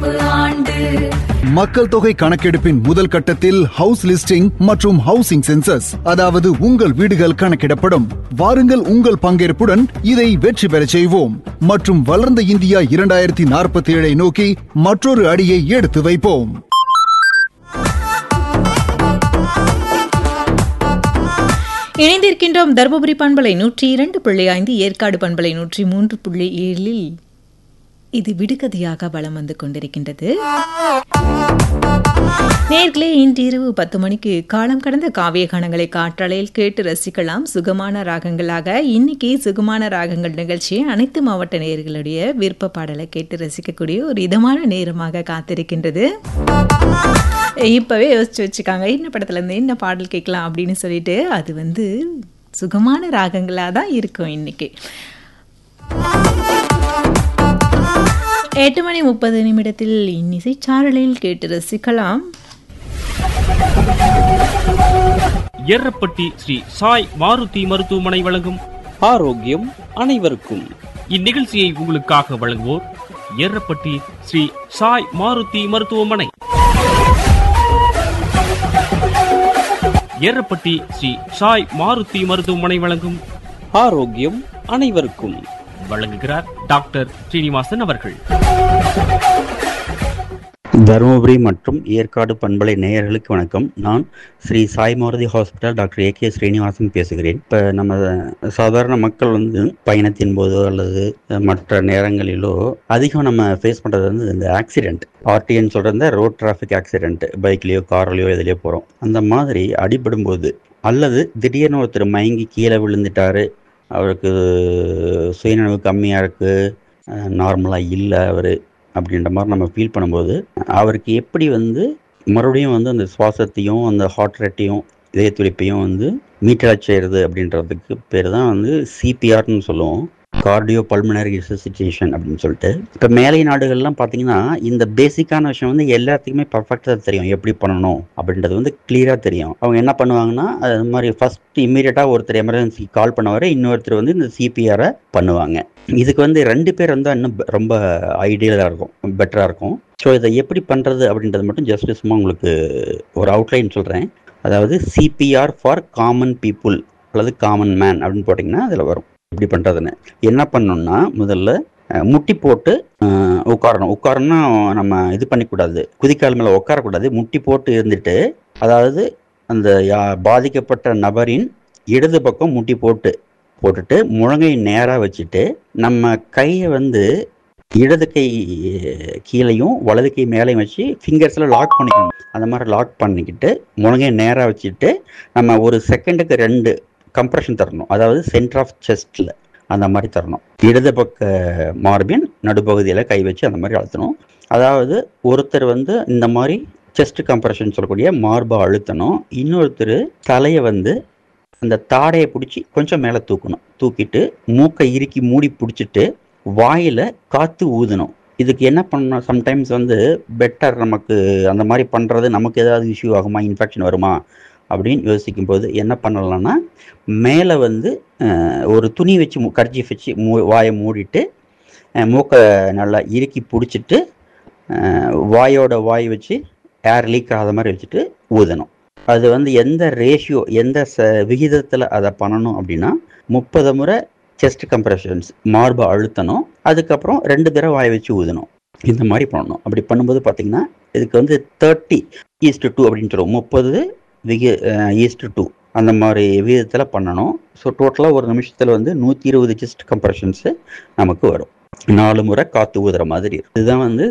கணக்கெடுப்பு ஆண்டு மக்கள் தொகை கணக்கெடுப்பின் முதல் கட்டத்தில் ஹவுஸ் லிஸ்டிங் மற்றும் ஹவுசிங் சென்சஸ் அதாவது உங்கள் வீடுகள் கணக்கிடப்படும் வாருங்கள் உங்கள் பங்கேற்புடன் இதை வெற்றி பெறச் செய்வோம் மற்றும் வளர்ந்த இந்தியா இரண்டாயிரத்தி நாற்பத்தி ஏழை நோக்கி மற்றொரு அடியை எடுத்து வைப்போம் இணைந்திருக்கின்றோம் தருமபுரி பண்பலை நூற்றி இரண்டு புள்ளி ஐந்து ஏற்காடு பண்பலை நூற்றி மூன்று புள்ளி ஏழில் இது விடுகதையாக வலம் வந்து கொண்டிருக்கின்றது நேர்களே இன்றிரவு பத்து மணிக்கு காலம் கடந்த காவிய கணங்களை காற்றலையில் கேட்டு ரசிக்கலாம் சுகமான ராகங்களாக இன்னைக்கு சுகமான ராகங்கள் நிகழ்ச்சி அனைத்து மாவட்ட நேர்களுடைய விருப்ப பாடலை கேட்டு ரசிக்கக்கூடிய ஒரு இதமான நேரமாக காத்திருக்கின்றது இப்பவே யோசிச்சு வச்சுக்காங்க என்ன படத்துல இருந்து என்ன பாடல் கேட்கலாம் அப்படின்னு சொல்லிட்டு அது வந்து சுகமான ராகங்களாக தான் இருக்கும் இன்னைக்கு எட்டு மணி முப்பது நிமிடத்தில் இன்னிசை சாரலில் கேட்டு ரசிக்கலாம் எர்ரப்பட்டி ஸ்ரீ சாய் மாருதி மருத்துவமனை வழங்கும் ஆரோக்கியம் அனைவருக்கும் இந்நிகழ்ச்சியை உங்களுக்காக வழங்குவோர் எர்ரப்பட்டி ஸ்ரீ சாய் மாருதி மருத்துவமனை எர்ரப்பட்டி ஸ்ரீ சாய் மாருதி மருத்துவமனை வழங்கும் ஆரோக்கியம் அனைவருக்கும் வழங்குகிறார் டாக்டர் ஸ்ரீனிவாசன் அவர்கள் தருமபுரி மற்றும் ஏற்காடு பண்பலை நேயர்களுக்கு வணக்கம் நான் Sri Sai Maruthi hospital doctor A K Srinivasan பேசுகிறேன் இப்போ நம்ம சாதாரண மக்கள் வந்து பயணத்தின் போதோ அல்லது மற்ற நேரங்களிலோ அதிகம் நம்ம ஃபேஸ் பண்ணுறது வந்து இந்த ஆக்சிடென்ட் ஆர்டிஎன்னு சொல்கிற ரோட் டிராஃபிக் ஆக்சிடென்ட் பைக்லேயோ கார்லேயோ எதுலேயோ போகிறோம் அந்த மாதிரி அடிபடும் போது அல்லது திடீர்னு ஒருத்தர் மயங்கி கீழே விழுந்துட்டாரு அவருக்கு சுயநினைவு கம்மியாக இருக்குது நார்மலாக இல்லை அவர் அப்படின்ற மாதிரி நம்ம ஃபீல் பண்ணும்போது அவருக்கு எப்படி வந்து மறுபடியும் வந்து அந்த சுவாசத்தையும் அந்த ஹார்ட் ரேட்டையும் இதய துடிப்பையும் வந்து மீட்டராக செய்கிறது அப்படின்றதுக்கு பேர் தான் வந்து சிபிஆர்னு சொல்லுவோம் கார்டியோ பல்மனரி ரிசசிட்டேஷன் அப்படின்னு சொல்லிட்டு இப்போ மேலை நாடுகள்லாம் பார்த்தீங்கன்னா இந்த பேசிக்கான விஷயம் வந்து எல்லாத்துக்குமே பர்ஃபெக்டாக தெரியும் எப்படி பண்ணணும் அப்படின்றது வந்து கிளியராக தெரியும் அவங்க என்ன பண்ணுவாங்கன்னா அது மாதிரி ஃபர்ஸ்ட் இம்மீடியட்டாக ஒருத்தர் எமர்ஜென்சி கால் பண்ணவரை இன்னொருத்தர் வந்து இந்த சிபிஆரை பண்ணுவாங்க இதுக்கு வந்து ரெண்டு பேர் இருந்தால் இன்னும் ப- ரொம்ப ஐடியலாக இருக்கும் பெட்டராக இருக்கும் ஸோ இதை எப்படி பண்ணுறது அப்படின்றது மட்டும் ஜஸ்ட் சும்மா உங்களுக்கு ஒரு அவுட்லைன் சொல்கிறேன் அதாவது சிபிஆர் ஃபார் காமன் பீப்புள் அல்லது காமன் மேன் அப்படின்னு போட்டிங்கன்னா அதில் வரும் எப்படி பண்ணுறதுன்னு என்ன பண்ணணும்னா முதல்ல அஹ், முட்டி போட்டு அஹ், உட்காரணும் உட்காரணும்னா நம்ம இது பண்ணிக்கூடாது குதிக்கால் மேலே உட்காரக்கூடாது முட்டி போட்டு இருந்துட்டு அதாவது அந்த யா- பாதிக்கப்பட்ட நபரின் இடது பக்கம் முட்டி போட்டு போட்டுட்டு முழங்கை நேராக வச்சுட்டு நம்ம கையை வந்து இடது கை கீழையும் வலது கை மேலேயும் வச்சு ஃபிங்கர்ஸில் லாக் பண்ணிக்கணும் அந்த மாதிரி லாக் பண்ணிக்கிட்டு முழங்கை நேராக வச்சுட்டு நம்ம ஒரு செகண்டுக்கு ரெண்டு கம்ப்ரெஷன் தரணும் அதாவது சென்டர் ஆஃப் செஸ்டில் அந்த மாதிரி தரணும் இடது பக்க மார்பின் நடுப்பகுதியில் கை வச்சு அந்த மாதிரி அழுத்தணும் அதாவது ஒருத்தர் வந்து இந்த மாதிரி செஸ்ட் கம்ப்ரெஷன் சொல்லக்கூடிய மார்பை அழுத்தணும் இன்னொருத்தர் தலையை வந்து அந்த தாடையை பிடிச்சி கொஞ்சம் மேலே தூக்கணும் தூக்கிட்டு மூக்கை இறுக்கி மூடி பிடிச்சிட்டு வாயில் காற்று ஊதணும் இதுக்கு என்ன பண்ணணும் சம்டைம்ஸ் வந்து பெட்டர் நமக்கு அந்த மாதிரி பண்ணுறது நமக்கு ஏதாவது இஷ்யூ ஆகுமா இன்ஃபெக்ஷன் வருமா அப்படின்னு யோசிக்கும் போது என்ன பண்ணலாம்னா மேலே வந்து அஹ், ஒரு துணி வச்சு கர்ச்சி வச்சு மூ வாயை மூடிட்டு அஹ், மூக்கை நல்லா இறுக்கி பிடிச்சிட்டு அஹ், வாயோட வாய் வச்சு ஏர் லீக் ஆகாத மாதிரி வச்சுட்டு ஊதணும் அது வந்து எந்த ரேஷியோ எந்த ச விகிதத்தில் அதை பண்ணணும் அப்படின்னா முப்பது முறை செஸ்ட் கம்ப்ரெஷன்ஸ் மார்பை அழுத்தணும் அதுக்கப்புறம் ரெண்டு தடவை வாயை வச்சு ஊதணும் இந்த மாதிரி பண்ணணும் அப்படி பண்ணும்போது பார்த்தீங்கன்னா இதுக்கு வந்து தேர்ட்டி ஈஸ்ட் டூ அப்படின்னு சொல்லுவோம் முப்பது விகி ஈஸ்ட் டூ அந்த மாதிரி விகிதத்தில் பண்ணணும் ஸோ டோட்டலாக ஒரு நிமிஷத்தில் வந்து நூற்றி இருபது செஸ்ட் கம்ப்ரெஷன்ஸு நமக்கு வரும் நாலு முறை காற்று ஊதுற மாதிரி இருக்கும். இதுதான் வந்து